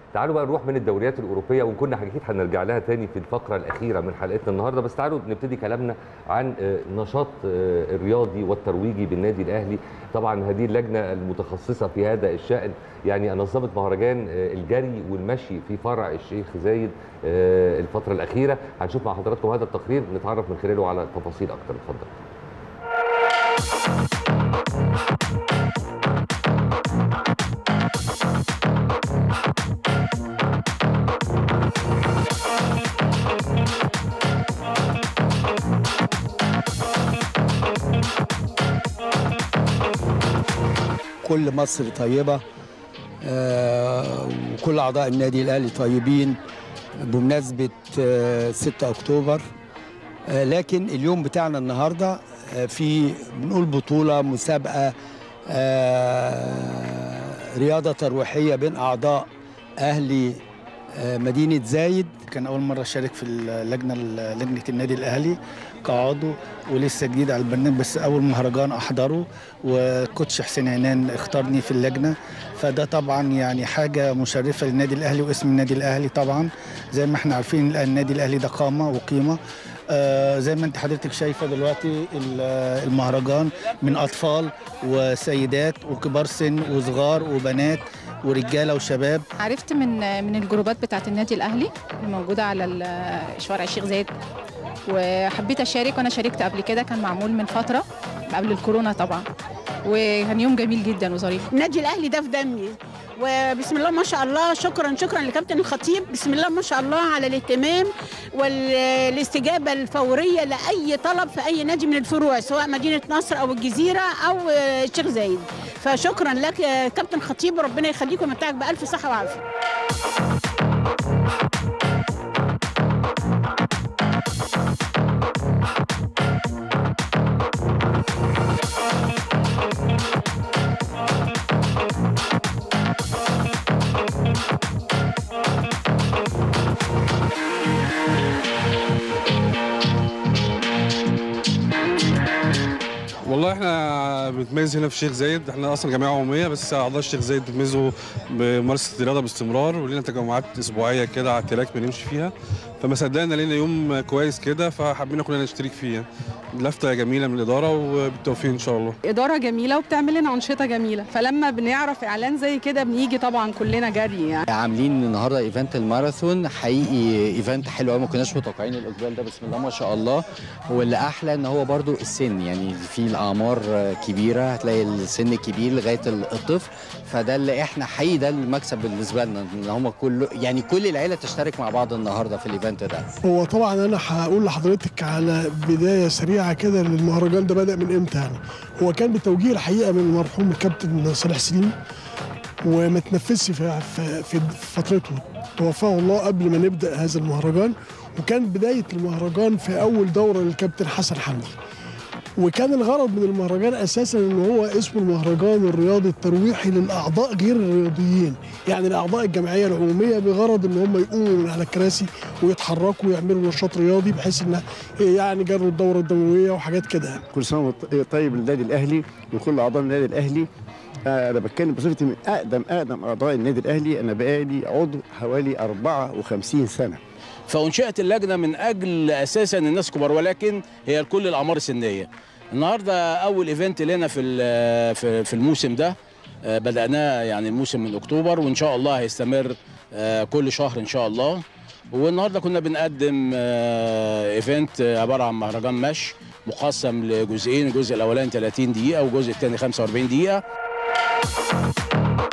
تعالوا بقى نروح من الدوريات الاوروبيه وان كنا اكيد هنرجع لها تاني في الفقره الاخيره من حلقتنا النهارده بس تعالوا نبتدي كلامنا عن آه، نشاط آه، الرياضي والترويجي بالنادي الاهلي طبعا هذه اللجنه المتخصصه في هذا الشان يعني نظمت مهرجان آه، الجري والمشي في فرع الشيخ زايد آه، الفتره الاخيره هنشوف مع حضراتكم هذا التقرير نتعرف من خلاله على تفاصيل اكتر اتفضل كل مصر طيبة آه، وكل أعضاء النادي الأهلي طيبين بمناسبة آه، 6 أكتوبر آه، لكن اليوم بتاعنا النهاردة آه، في بنقول بطولة مسابقة آه، رياضة ترويحية بين أعضاء أهلي آه، مدينة زايد كان أول مرة أشارك في اللجنة لجنة النادي الأهلي كعضو ولسه جديد على البرنامج بس أول مهرجان أحضره وكوتش حسين عنان اختارني في اللجنة فده طبعا يعني حاجة مشرفة للنادي الأهلي واسم النادي الأهلي طبعا زي ما احنا عارفين النادي الأهلي ده قامة وقيمة آه زي ما انت حضرتك شايفه دلوقتي ال- المهرجان من اطفال وسيدات وكبار سن وصغار وبنات ورجاله وشباب عرفت من من الجروبات بتاعت النادي الاهلي اللي موجوده على ال- شوارع الشيخ زايد وحبيت اشارك وانا شاركت قبل كده كان معمول من فتره قبل الكورونا طبعا وكان يوم جميل جدا وظريف النادي الاهلي ده في دمي وبسم الله ما شاء الله شكرا شكرا لكابتن الخطيب بسم الله ما شاء الله على الاهتمام والاستجابه الفوريه لاي طلب في اي نادي من الفروع سواء مدينه نصر او الجزيره او الشيخ زايد فشكرا لك يا كابتن خطيب وربنا يخليك ويمتعك بالف صحه وعافيه والله احنا بنتميز هنا في الشيخ زايد احنا اصلا جمعيه عموميه بس اعضاء الشيخ زايد بيتميزوا بممارسه الرياضه باستمرار ولينا تجمعات اسبوعيه كده على التراك بنمشي فيها فما صدقنا لقينا يوم كويس كده فحبينا كلنا نشترك فيه لفته جميله من الاداره وبالتوفيق ان شاء الله إدارة جميلة وبتعمل لنا أنشطة جميلة فلما بنعرف إعلان زي كده بنيجي طبعا كلنا جري يعني عاملين النهارده ايفنت الماراثون حقيقي ايفنت حلو قوي ما كناش متوقعين الاقبال ده بسم الله ما شاء الله واللي احلى ان هو برضو السن يعني في الاعمار كبيره هتلاقي السن كبير لغايه الطفل فده اللي احنا حقيقي ده المكسب بالنسبه لنا ان هم كل يعني كل العيله تشترك مع بعض النهارده في الايفنت ده هو طبعا انا هقول لحضرتك على بدايه سريعه كده للمهرجان ده بدا من امتى يعني هو كان بتوجيه الحقيقه من المرحوم الكابتن صالح سليم وما تنفذش في, في, في فترته توفاه الله قبل ما نبدا هذا المهرجان وكان بدايه المهرجان في اول دوره للكابتن حسن حمدي وكان الغرض من المهرجان اساسا ان هو اسمه المهرجان الرياضي الترويحي للاعضاء غير الرياضيين يعني الاعضاء الجمعيه العموميه بغرض ان هم يقوموا من على الكراسي ويتحركوا ويعملوا نشاط رياضي بحيث ان يعني جروا الدوره الدمويه وحاجات كده يعني. كل سنه وانت طيب للنادي الاهلي وكل اعضاء النادي الاهلي آه، انا بتكلم بصفتي من اقدم اقدم اعضاء النادي الاهلي انا بقالي عضو حوالي 54 سنه فانشئت اللجنه من اجل اساسا الناس كبار ولكن هي لكل الاعمار السنيه النهارده اول ايفنت لنا في ال- في في الموسم ده آه، بدأناه يعني الموسم من اكتوبر وان شاء الله هيستمر آه، كل شهر ان شاء الله والنهارده كنا بنقدم آه، ايفنت عباره عن مهرجان مشي مقسم لجزئين الجزء الاولاني 30 دقيقه والجزء الثاني 45 دقيقه